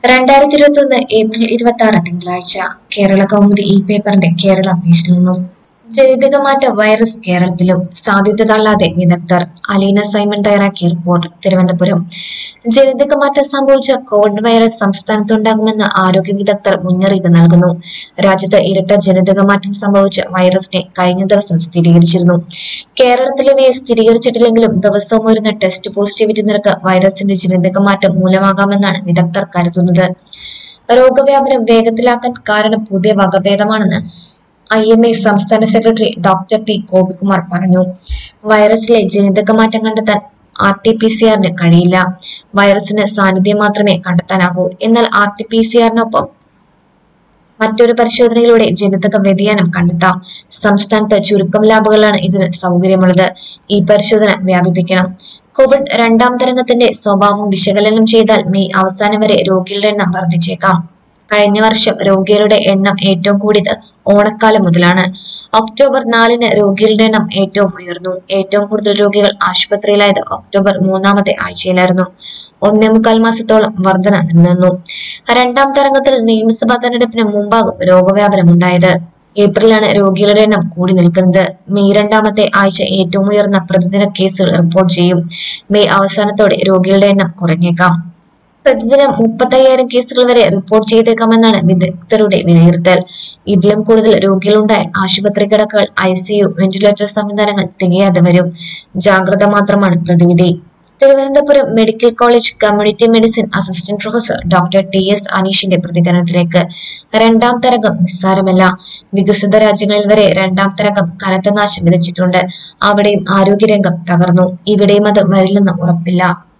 രണ്ടായിരത്തി ഇരുപത്തി ഒന്ന് ഏപ്രിൽ ഇരുപത്തി ആറ് തിങ്കളാഴ്ച കേരള കൗമുദി ഈ പേപ്പറിന്റെ കേരള പേജിൽ നിന്നും ജനിതകമാറ്റ വൈറസ് കേരളത്തിലും സാധ്യത തള്ളാതെ വിദഗ്ധർ അലീന സൈമൺ തയ്യാറാക്കിയ റിപ്പോർട്ട് തിരുവനന്തപുരം ജനിതകമാറ്റം സംഭവിച്ച കോവിഡ് വൈറസ് സംസ്ഥാനത്തുണ്ടാകുമെന്ന് ആരോഗ്യ വിദഗ്ധർ മുന്നറിയിപ്പ് നൽകുന്നു രാജ്യത്ത് ഇരട്ട ജനിതകമാറ്റം സംഭവിച്ച വൈറസിനെ കഴിഞ്ഞ ദിവസം സ്ഥിരീകരിച്ചിരുന്നു കേരളത്തിലിവയെ സ്ഥിരീകരിച്ചിട്ടില്ലെങ്കിലും ദിവസവും വരുന്ന ടെസ്റ്റ് പോസിറ്റിവിറ്റി നിരക്ക് വൈറസിന്റെ ജനിതകമാറ്റം മൂലമാകാമെന്നാണ് വിദഗ്ധർ കരുതുന്നത് രോഗവ്യാപനം വേഗത്തിലാക്കാൻ കാരണം പുതിയ വകഭേദമാണെന്ന് ഐ എം എ സംസ്ഥാന സെക്രട്ടറി ഡോക്ടർ പി ഗോപികുമാർ പറഞ്ഞു വൈറസിലെ ജനിതക മാറ്റം കണ്ടെത്താൻ ആർ ടി പി സി ആറിന് കഴിയില്ല വൈറസിന് സാന്നിധ്യം മാത്രമേ കണ്ടെത്താനാകൂ എന്നാൽ ആർ ടി പി സി ആറിനൊപ്പം മറ്റൊരു പരിശോധനയിലൂടെ ജനിതക വ്യതിയാനം കണ്ടെത്താം സംസ്ഥാനത്ത് ചുരുക്കം ലാബുകളിലാണ് ഇതിന് സൗകര്യമുള്ളത് ഈ പരിശോധന വ്യാപിപ്പിക്കണം കോവിഡ് രണ്ടാം തരംഗത്തിന്റെ സ്വഭാവം വിശകലനം ചെയ്താൽ മെയ് അവസാനം വരെ രോഗികളുടെ എണ്ണം വർദ്ധിച്ചേക്കാം കഴിഞ്ഞ വർഷം രോഗികളുടെ എണ്ണം ഏറ്റവും കൂടിയത് ഓണക്കാലം മുതലാണ് ഒക്ടോബർ നാലിന് രോഗികളുടെ എണ്ണം ഏറ്റവും ഉയർന്നു ഏറ്റവും കൂടുതൽ രോഗികൾ ആശുപത്രിയിലായത് ഒക്ടോബർ മൂന്നാമത്തെ ആഴ്ചയിലായിരുന്നു ഒന്നേ മുക്കാൽ മാസത്തോളം വർധന നിലനിന്നു രണ്ടാം തരംഗത്തിൽ നിയമസഭാ തെരഞ്ഞെടുപ്പിന് മുമ്പാകും രോഗവ്യാപനം ഉണ്ടായത് ഏപ്രിലാണ് രോഗികളുടെ എണ്ണം കൂടി നിൽക്കുന്നത് മെയ് രണ്ടാമത്തെ ആഴ്ച ഏറ്റവും ഉയർന്ന പ്രതിദിന കേസുകൾ റിപ്പോർട്ട് ചെയ്യും മെയ് അവസാനത്തോടെ രോഗികളുടെ എണ്ണം കുറഞ്ഞേക്കാം പ്രതിദിനം മുപ്പത്തയ്യായിരം കേസുകൾ വരെ റിപ്പോർട്ട് ചെയ്തേക്കാമെന്നാണ് വിദഗ്ധരുടെ വിലയിരുത്തൽ ഇതിലും കൂടുതൽ രോഗികളുണ്ടായാൽ ആശുപത്രി കിടക്കകൾ ഐ സിയു വെന്റിലേറ്റർ സംവിധാനങ്ങൾ തികയാതെ വരും ജാഗ്രത മാത്രമാണ് പ്രതിവിധി Thiruvananthapuram medical college community medicine assistant professor doctor T S അനീഷിന്റെ പ്രതികരണത്തിലേക്ക് രണ്ടാം തരംഗം നിസ്സാരമല്ല വികസിത രാജ്യങ്ങളിൽ വരെ രണ്ടാം തരംഗം കനത്ത നാശം വിതച്ചിട്ടുണ്ട് അവിടെയും ആരോഗ്യരംഗം തകർന്നു ഇവിടെയും അത് വരില്ലെന്ന് ഉറപ്പില്ല